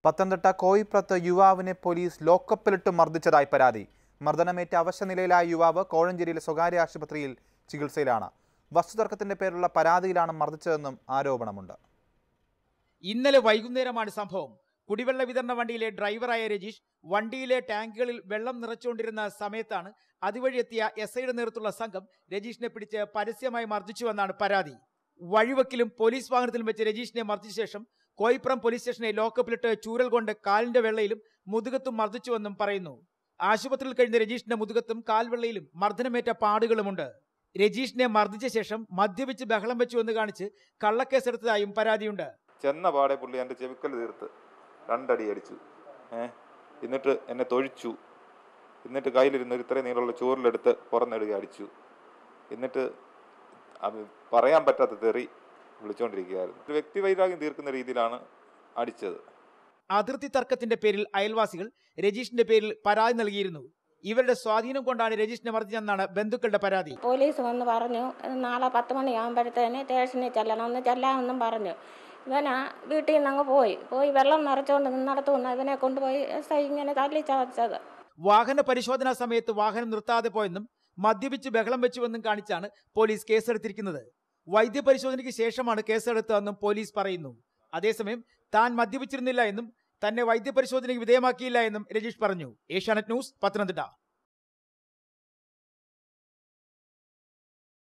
പത്തനംതിട്ട കോയിപ്രത്ത് യുവാവിനെ പോലീസ് ലോക്കപ്പിലിട്ട് മർദ്ദിച്ചതായി പരാതി മർദ്ദനമേറ്റ അവശനിലയിലായ യുവാവ് കോഴഞ്ചേരിയിലെ സ്വകാര്യ ആശുപത്രിയിൽ ചികിത്സയിലാണ് വസ്തുതർക്കത്തിന്റെ പേരിലുള്ള പരാതിയിലാണ് മർദ്ദിച്ചതെന്നും ആരോപണമുണ്ട് ഇന്നലെ വൈകുന്നേരമാണ് സംഭവം കുടിവെള്ള വിതരണ വണ്ടിയിലെ ഡ്രൈവറായ രജീഷ് വണ്ടിയിലെ ടാങ്കുകളിൽ വെള്ളം നിറച്ചുകൊണ്ടിരുന്ന സമയത്താണ് അതുവഴി എത്തിയ എസ് ഐയുടെ നേതൃത്വമുള്ള സംഘം രജീഷിനെ പിടിച്ച് പരസ്യമായി മർദ്ദിച്ചുവെന്നാണ് പരാതി വഴിവക്കിലും പോലീസ് വാഹനത്തിലും വെച്ച് രജീഷിനെ മർദ്ദിച്ച ശേഷം കോയിപ്പുറം പോലീസ് സ്റ്റേഷനെ ലോക്കപ്പിലിട്ട് ചൂരൽ കൊണ്ട് കാലിന്റെ വെള്ളയിലും മുതുകത്തും മർദ്ദിച്ചുവെന്നും പറയുന്നു ആശുപത്രിയിൽ കഴിഞ്ഞ രജീഷിന്റെ മുതുകത്തും കാൽവെള്ളയിലും മർദ്ദനമേറ്റ പാടുകളുമുണ്ട് രജീഷിനെ മർദ്ദിച്ച ശേഷം മദ്യപിച്ച് ബഹളം വെച്ചു എന്ന് കാണിച്ച് കള്ളക്കേസെടുത്തതായും പരാതിയുണ്ട് ചെന്ന പാടെ പുള്ളി എൻ്റെ ചെവിക്കൽ തീർത്ത് രണ്ടടി അടിച്ചു ഏ എന്നിട്ട് എന്നെ തൊഴിച്ചു എന്നിട്ട് കയ്യിലിരുന്ന് ഒരു ഇത്രയും നീളമുള്ള ചോറിലെടുത്ത് പുറന്നെടുക അടിച്ചു എന്നിട്ട് അത് പറയാൻ പറ്റാത്ത തെറി വിളിച്ചുകൊണ്ടിരിക്കുകയായിരുന്നു ഒരു വ്യക്തി വൈരാഗ്യം തീർക്കുന്ന രീതിയിലാണ് അടിച്ചത് അതിർത്തി തർക്കത്തിന്റെ പേരിൽ അയൽവാസികൾ രജീഷിന്റെ പേരിൽ പരാതി നൽകിയിരുന്നു ഇവരുടെ സ്വാധീനം കൊണ്ടാണ് രജീഷിനെ മർദ്ദിച്ചതെന്നാണ് ബന്ധുക്കളുടെ പരാതി പോലീസ് വന്ന് പറഞ്ഞു നാളെ പത്ത് മണിയാകുമ്പോഴത്തേന് സ്റ്റേഷനിൽ ചെല്ലണമെന്ന് ചെല്ലാമെന്നും പറഞ്ഞു ഇവനാ വീട്ടിൽ നിന്ന് അങ്ങ് പോയി പോയി വെള്ളം നിറച്ചുകൊണ്ട് നിന്നിടത്തുനിന്ന് ഇവനെ കൊണ്ടുപോയി എസ് ഐ ഇങ്ങനെ തല്ലി ചതച്ചത് വാഹന പരിശോധനാ സമയത്ത് വാഹനം നിർത്താതെ പോയെന്നും മദ്യപിച്ച് ബഹളം വെച്ചുവെന്നും കാണിച്ചാണ് പോലീസ് കേസെടുത്തിരിക്കുന്നത് വൈദ്യപരിശോധനയ്ക്ക് ശേഷമാണ് കേസെടുത്തതെന്നും പോലീസ് പറയുന്നു അതേസമയം താൻ മദ്യപിച്ചിരുന്നില്ല എന്നും തന്നെ വൈദ്യപരിശോധനയ്ക്ക് വിധേയമാക്കിയില്ല എന്നും രജീഷ് പറഞ്ഞു ഏഷ്യാനെറ്റ് ന്യൂസ് പത്തനംതിട്ട